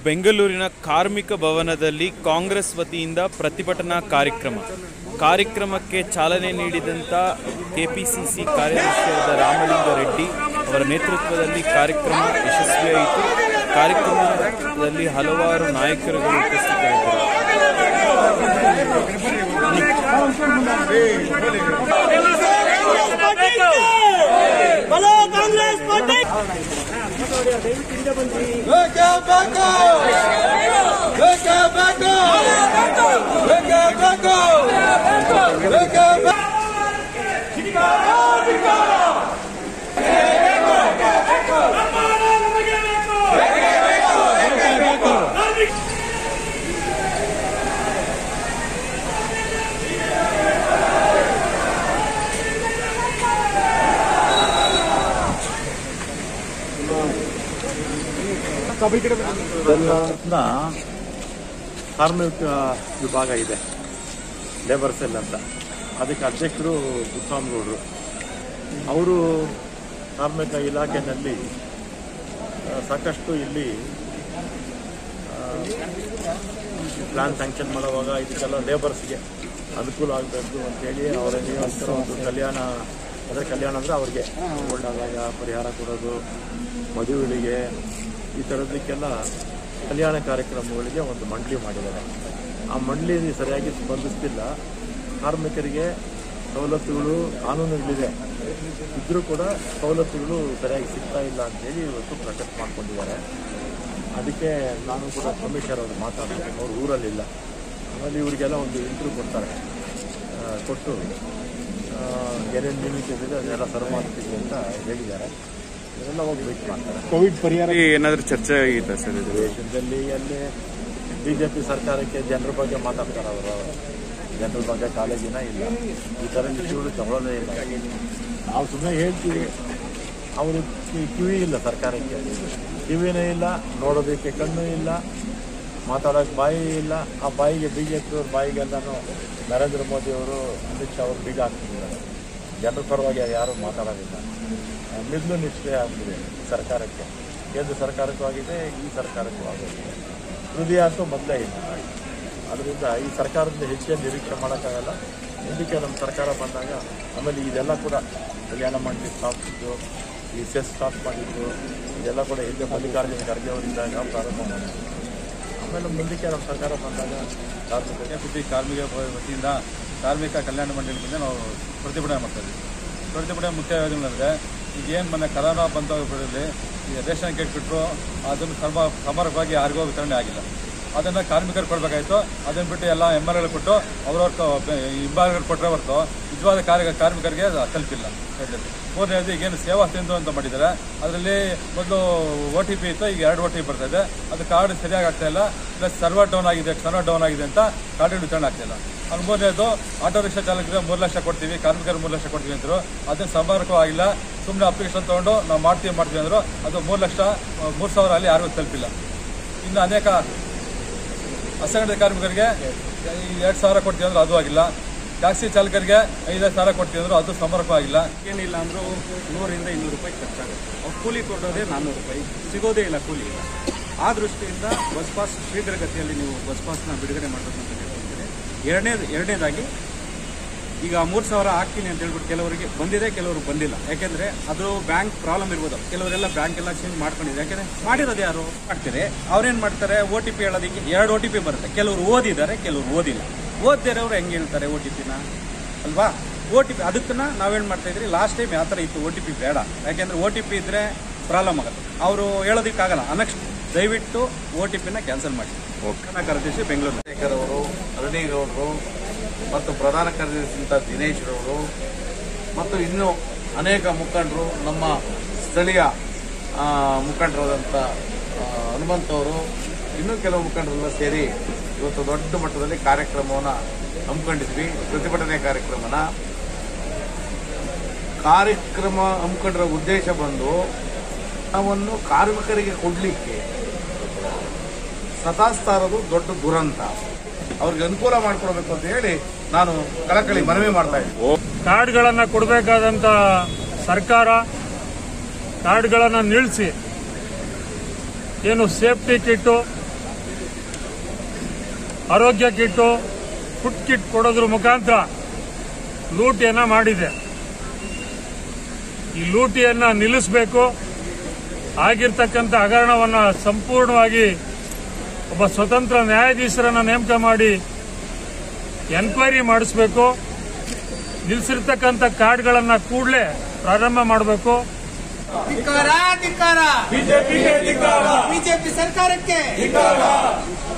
ಬೆಂಗಳೂರಿನ ಕಾರ್ಮಿಕ ಭವನದಲ್ಲಿ ಕಾಂಗ್ರೆಸ್ ವತಿಯಿಂದ ಪ್ರತಿಭಟನಾ ಕಾರ್ಯಕ್ರಮ ಕಾರ್ಯಕ್ರಮಕ್ಕೆ ಚಾಲನೆ ನೀಡಿದಂಥ ಕೆಪಿಸಿಸಿ ಕಾರ್ಯದರ್ಶಿಯಾದ ರಾಮಲಿಂಗ ರೆಡ್ಡಿ ಅವರ ನೇತೃತ್ವದಲ್ಲಿ ಕಾರ್ಯಕ್ರಮ ಯಶಸ್ವಿಯಾಯಿತು ಕಾರ್ಯಕ್ರಮದಲ್ಲಿ ಹಲವಾರು ನಾಯಕರುಗಳು ಉಪಸ್ಥಿತರಿದ್ದರು बोलो कांग्रेस पार्टी ನ ಕಾರ್ಮಿಕ ವಿಭಾಗ ಇದೆ ಲೇಬರ್ ಸೆಲ್ ಅಂತ ಅದಕ್ಕೆ ಅಧ್ಯಕ್ಷರು ಬುಸ್ವಾಮಿಗೌಡರು ಅವರು ಕಾರ್ಮಿಕ ಇಲಾಖೆಯಲ್ಲಿ ಆ, ಸಾಕಷ್ಟು ಇಲ್ಲಿ ಪ್ಲಾನ್ ಸ್ಯಾಂಕ್ಷನ್ ಮಾಡುವಾಗ ಇದಕ್ಕೆಲ್ಲ ಲೇಬರ್ಸ್ಗೆ ಅನುಕೂಲ ಆಗಬೇಕು ಅಂತೇಳಿ ಅವರಿಗೆ ಒಂಥರ ಒಂದು ಕಲ್ಯಾಣ ಅಂದರೆ ಕಲ್ಯಾಣ ಅಂದರೆ ಅವ್ರಿಗೆ ಒಳ್ಳಾದಾಗ ಪರಿಹಾರ ಕೊಡೋದು ಮದುವೆಗಳಿಗೆ ಈ ಥರದಕ್ಕೆಲ್ಲ ಕಲ್ಯಾಣ ಕಾರ್ಯಕ್ರಮಗಳಿಗೆ ಒಂದು ಮಂಡಳಿ ಮಾಡಿದ್ದಾರೆ ಆ ಮಂಡಳಿ ಸರಿಯಾಗಿ ಸ್ಪಂದಿಸ್ತಿಲ್ಲ ಕಾರ್ಮಿಕರಿಗೆ ಸವಲತ್ತುಗಳು ಕಾನೂನುಗಳಿದೆ ಇದ್ರೂ ಕೂಡ ಸವಲತ್ತುಗಳು ಸರಿಯಾಗಿ ಸಿಗ್ತಾ ಇಲ್ಲ ಅಂತೇಳಿ ಇವತ್ತು ಪ್ರೊಟೆಸ್ಟ್ ಮಾಡ್ಕೊಂಡಿದ್ದಾರೆ ಅದಕ್ಕೆ ನಾನು ಕೂಡ ಕಮಿಷನರ್ ಅವರು ಮಾತಾಡ್ತೀನಿ ಅವ್ರು ಊರಲ್ಲಿಲ್ಲ ಆಮೇಲೆ ಇವರಿಗೆಲ್ಲ ಒಂದು ಇಂಟರ್ವ್ಯೂ ಕೊಡ್ತಾರೆ ಆ, ಕೊಟ್ಟು ಆ, ಏನೇನು ನ್ಯೂನತೆ ಅದೆಲ್ಲ ಸರಿ ಮಾಡ್ತೀವಿ ಅಂತ ಹೇಳಿದ್ದಾರೆ ಇದೆಲ್ಲ ಹೋಗಿ ವೇಟ್ ಮಾಡ್ತಾರೆ ಕೋವಿಡ್ ಪರಿಹಾರ ಏನಾದರೂ ಚರ್ಚೆ ಆಗಿತ್ತಾ ಸರ್ ಇದು ದೇಶದಲ್ಲಿ ಅಲ್ಲಿ ಬಿಜೆಪಿ ಸರ್ಕಾರಕ್ಕೆ ಜನರ ಬಗ್ಗೆ ಮಾತಾಡ್ತಾರೆ ಅವರು ಜನರ ಬಗ್ಗೆ ಕಾಳಜಿನ ಇಲ್ಲ ಈ ಥರ ವಿಷಯಗಳು ತಗೊಳ್ಳೋದೇ ಇಲ್ಲ ನಾವು ಸುಮ್ಮನೆ ಹೇಳ್ತೀವಿ ಅವರು ಕಿವಿ ಇಲ್ಲ ಸರ್ಕಾರಕ್ಕೆ ಕಿವಿನೇ ಇಲ್ಲ ನೋಡೋದಕ್ಕೆ ಕಣ್ಣು ಇಲ್ಲ ಮಾತಾಡೋಕೆ ಬಾಯಿ ಇಲ್ಲ ಆ ಬಾಯಿಗೆ ಬಿ ಜೆ ಪಿಯವ್ರ ಬಾಯಿಗೆಲ್ಲನೂ ನರೇಂದ್ರ ಮೋದಿ ಅವರು ಅಮಿತ್ ಶಾ ಅವರು ಬೀಗ ಹಾಕ್ತಿದ್ದಾರೆ ಜನರ ಪರವಾಗಿ ಯಾರೂ ಮಾತಾಡೋದಿಲ್ಲ ಮಿದ್ಲು ನಿಷ್ಠೆ ಆಗ್ತಿದೆ ಸರ್ಕಾರಕ್ಕೆ ಕೇಂದ್ರ ಸರ್ಕಾರಕ್ಕೂ ಆಗಿದೆ ಈ ಸರ್ಕಾರಕ್ಕೂ ಆಗಿದೆ ಹೃದಯ ಅಂತೂ ಮೊದಲೇ ಇಲ್ಲ ಅದರಿಂದ ಈ ಸರ್ಕಾರದಿಂದ ಹೆಚ್ಚೇನು ನಿರೀಕ್ಷೆ ಮಾಡೋಕ್ಕಾಗಲ್ಲ ಮುಂದಕ್ಕೆ ನಮ್ಮ ಸರ್ಕಾರ ಬಂದಾಗ ಆಮೇಲೆ ಇದೆಲ್ಲ ಕೂಡ ಕಲ್ಯಾಣ ಮಂಡಳಿ ಸ್ಥಾಪಿಸಿದ್ದು ಈ ಸೆಸ್ ಸ್ಟಾಪ್ ಮಾಡಿದ್ದು ಇದೆಲ್ಲ ಕೂಡ ಹಿಂದೆ ಮಲ್ಲಿಕಾರ್ಜುನ ಖರ್ಗೆ ಅವರಿದ್ದಾಗ ಪ್ರಾರಂಭ ಮಾಡಿದ್ದು ಆಮೇಲೆ ಮುಂದಕ್ಕೆ ನಮ್ಮ ಸರ್ಕಾರ ಬಂದಾಗ ಕಾರ್ಮಿಕರಿಗೆ ಕೆಪಿಸಿ ಕಾರ್ಮಿಕ ವತಿಯಿಂದ ಕಾರ್ಮಿಕ ಕಲ್ಯಾಣ ಮಂಡಳಿಯಿಂದ ನಾವು ಪ್ರತಿಭಟನೆ ಮಾಡ್ತಾ ಇದ್ದೀವಿ ಪ್ರತಿಭಟನೆ ಮುಖ್ಯ ಯೋಜನೆಗಳಂದರೆ ಈಗ ಏನು ಮೊನ್ನೆ ಕರೋನಾ ಬಂದ ಬಿಡಲಿ ಈಗ ರೇಷನ್ ಕೆಟ್ಬಿಟ್ರು ಅದನ್ನು ಸಮ ಸಮರ್ಪಕವಾಗಿ ಯಾರಿಗೂ ವಿತರಣೆ ಆಗಿಲ್ಲ ಅದನ್ನು ಕಾರ್ಮಿಕರು ಕೊಡಬೇಕಾಯ್ತು ಅದನ್ನು ಬಿಟ್ಟು ಎಲ್ಲ ಎಮ್ ಎಲ್ ಎಗಳು ಕೊಟ್ಟು ಅವ್ರವ್ರ ಹಿಂಬಾಲಕರು ಕೊಟ್ಟರೆ ಹೊರತು ನಿಜವಾದ ಕಾರ್ಯ ಕಾರ್ಮಿಕರಿಗೆ ಅದು ತಲುಪಿಲ್ಲ ಸದ್ಯದಲ್ಲಿ ಮೂರನೇದು ಈಗೇನು ಸೇವಾ ಸಿಂಧು ಅಂತ ಮಾಡಿದ್ದಾರೆ ಅದರಲ್ಲಿ ಮೊದಲು ಒ ಟಿ ಪಿ ಇತ್ತು ಈಗ ಎರಡು ಒ ಟಿ ಪಿ ಬರ್ತಾ ಇದೆ ಅದು ಕಾರ್ಡ್ ಸರಿಯಾಗಿ ಆಗ್ತಾ ಇಲ್ಲ ಪ್ಲಸ್ ಸರ್ವರ್ ಡೌನ್ ಆಗಿದೆ ಸರ್ವರ್ ಡೌನ್ ಆಗಿದೆ ಅಂತ ಕಾರ್ಡ್ ವಿತರಣೆ ಆಗ್ತಾ ಇಲ್ಲ ಅದು ಮೂರನೇದು ಆಟೋ ರಿಕ್ಷಾ ಚಾಲಕರಿಗೆ ಮೂರು ಲಕ್ಷ ಕೊಡ್ತೀವಿ ಕಾರ್ಮಿಕರು ಮೂರು ಲಕ್ಷ ಕೊಡ್ತೀವಿ ಅಂದರು ಅದನ್ನು ಸಂಪರ್ಕವಾಗಿಲ್ಲ ಸುಮ್ಮನೆ ಅಪ್ಲಿಕೇಶನ್ ತೊಗೊಂಡು ನಾವು ಮಾಡ್ತೀವಿ ಮಾಡ್ತೀವಿ ಅಂದರು ಅದು ಮೂರು ಲಕ್ಷ ಮೂರು ಸಾವಿರ ಅಲ್ಲಿ ಯಾರಿಗೂ ತಲುಪಿಲ್ಲ ಇನ್ನು ಅನೇಕ ಅಸಂಘಟಿತ ಕಾರ್ಮಿಕರಿಗೆ ಎರಡು ಸಾವಿರ ಕೊಡ್ತೀವಿ ಅಂದ್ರೆ ಅದು ಆಗಿಲ್ಲ ಟ್ಯಾಕ್ಸಿ ಚಾಲಕರಿಗೆ ಐದೈದು ಸಾವಿರ ಕೊಡ್ತೀವಿ ಅಂದ್ರು ಅದು ಸಮರ್ಪಕವಾಗಿಲ್ಲ ಏನಿಲ್ಲ ಅಂದರೂ ನೂರಿಂದ ಇನ್ನೂರು ರೂಪಾಯಿ ಖರ್ಚಾಗುತ್ತೆ ಅವ್ರು ಕೂಲಿ ಕೊಡೋದೇ ನಾನ್ನೂರು ರೂಪಾಯಿ ಸಿಗೋದೇ ಇಲ್ಲ ಕೂಲಿ ಇಲ್ಲ ಆ ದೃಷ್ಟಿಯಿಂದ ಬಸ್ ಪಾಸ್ ಶೀಘ್ರಗತಿಯಲ್ಲಿ ನೀವು ಬಸ್ ಪಾಸ್ನ ಬಿಡುಗಡೆ ಮಾಡಬೇಕು ಅಂತ ಕೇಳ್ಕೊಳ್ತೀನಿ ಎರಡನೇದು ಎರಡನೇದಾಗಿ ಈಗ ಮೂರು ಸಾವಿರ ಹಾಕ್ತೀನಿ ಅಂತ ಹೇಳ್ಬಿಟ್ಟು ಕೆಲವರಿಗೆ ಬಂದಿದೆ ಕೆಲವರು ಬಂದಿಲ್ಲ ಯಾಕೆಂದ್ರೆ ಅದು ಬ್ಯಾಂಕ್ ಪ್ರಾಬ್ಲಮ್ ಇರ್ಬೋದು ಕೆಲವರೆಲ್ಲ ಬ್ಯಾಂಕ್ ಎಲ್ಲ ಚೇಂಜ್ ಮಾಡ್ಕೊಂಡಿದ್ದಾರೆ ಯಾಕೆಂದ್ರೆ ಮಾಡಿರೋದು ಯಾರು ಮಾಡ್ತಾರೆ ಅವ್ರೇನ್ ಮಾಡ್ತಾರೆ ಓ ಟಿ ಪಿ ಹೇಳೋದಕ್ಕೆ ಎರಡು ಓ ಟಿ ಪಿ ಬರುತ್ತೆ ಕೆಲವರು ಓದಿದ್ದಾರೆ ಕೆಲವರು ಓದಿಲ್ಲ ಓದ್ದಿರೋರು ಹೆಂಗೆ ಹೇಳ್ತಾರೆ ಓ ಟಿ ಪಿನ ಅಲ್ವಾ ಓ ಟಿ ಪಿ ಅದಕ್ಕನ್ನ ನಾವೇನು ಮಾಡ್ತಾ ಇದ್ರಿ ಲಾಸ್ಟ್ ಟೈಮ್ ಯಾವ ಥರ ಇತ್ತು ಓ ಟಿ ಪಿ ಬೇಡ ಯಾಕೆಂದ್ರೆ ಓ ಟಿ ಪಿ ಇದ್ರೆ ಪ್ರಾಬ್ಲಮ್ ಆಗುತ್ತೆ ಅವರು ಹೇಳೋದಕ್ಕಾಗಲ್ಲ ಅನಕ್ಷ ದಯವಿಟ್ಟು ಓ ಟಿ ಪಿನ ಕ್ಯಾನ್ಸಲ್ ಮಾಡಿ ಓಕೆ ಕಾರ್ಯದರ್ಶಿ ಬೆಂಗಳೂರು ಶೇಖರ್ ಅವರು ಅರುಣೇಗೌಡರು ಮತ್ತು ಪ್ರಧಾನ ಕಾರ್ಯದರ್ಶಿಂತ ದಿನೇಶ್ ರವರು ಮತ್ತು ಇನ್ನೂ ಅನೇಕ ಮುಖಂಡರು ನಮ್ಮ ಸ್ಥಳೀಯ ಆ, ಮುಖಂಡರಾದಂಥ ಆ, ಹನುಮಂತ್ ಅವರು ಇನ್ನೂ ಕೆಲವು ಮುಖಂಡರೆಲ್ಲ ಸೇರಿ ಇವತ್ತು ದೊಡ್ಡ ಮಟ್ಟದಲ್ಲಿ ಕಾರ್ಯಕ್ರಮವನ್ನು ಹಮ್ಮಿಕೊಂಡಿದ್ವಿ ಪ್ರತಿಭಟನೆ ಕಾರ್ಯಕ್ರಮನ ಕಾರ್ಯಕ್ರಮ ಹಮ್ಮಿಕೊಂಡಿರೋ ಉದ್ದೇಶ ಬಂದು ನಾವನ್ನು ಕಾರ್ಮಿಕರಿಗೆ ಕೊಡಲಿಕ್ಕೆ ಸತಾಸ್ತಾ ಇರೋದು ದೊಡ್ಡ ದುರಂತ ಅವ್ರಿಗೆ ಅನುಕೂಲ ಮಾಡಿಕೊಡ್ಬೇಕು ಅಂತ ಹೇಳಿ ನಾನು ಕಳಕಳಿ ಮನವಿ ಮಾಡ್ತಾ ಇದ್ದೀನಿ ಕಾರ್ಡ್ಗಳನ್ನು ಕೊಡಬೇಕಾದಂಥ ಸರ್ಕಾರ ಕಾರ್ಡ್ಗಳನ್ನು ನಿಲ್ಲಿಸಿ ಏನು ಸೇಫ್ಟಿ ಕಿಟ್ಟು ಆರೋಗ್ಯ ಕಿಟ್ಟು ಫುಡ್ ಕಿಟ್ ಕೊಡೋದ್ರ ಮುಖಾಂತರ ಲೂಟಿಯನ್ನ ಮಾಡಿದೆ ಈ ಲೂಟಿಯನ್ನ ನಿಲ್ಲಿಸಬೇಕು ಆಗಿರ್ತಕ್ಕಂಥ ಹಗರಣವನ್ನ ಸಂಪೂರ್ಣವಾಗಿ ಒಬ್ಬ ಸ್ವತಂತ್ರ ನ್ಯಾಯಾಧೀಶರನ್ನ ನೇಮಕ ಮಾಡಿ ಎನ್ಕ್ವೈರಿ ಮಾಡಿಸಬೇಕು ನಿಲ್ಲಿಸಿರ್ತಕ್ಕಂಥ ಕಾರ್ಡ್ಗಳನ್ನ ಕೂಡಲೇ ಪ್ರಾರಂಭ ಮಾಡಬೇಕು ಧಿಕ್ಕಾರ ಧಿಕ್ಕಾರ ಬಿಜೆಪಿ ಸರ್ಕಾರಕ್ಕೆ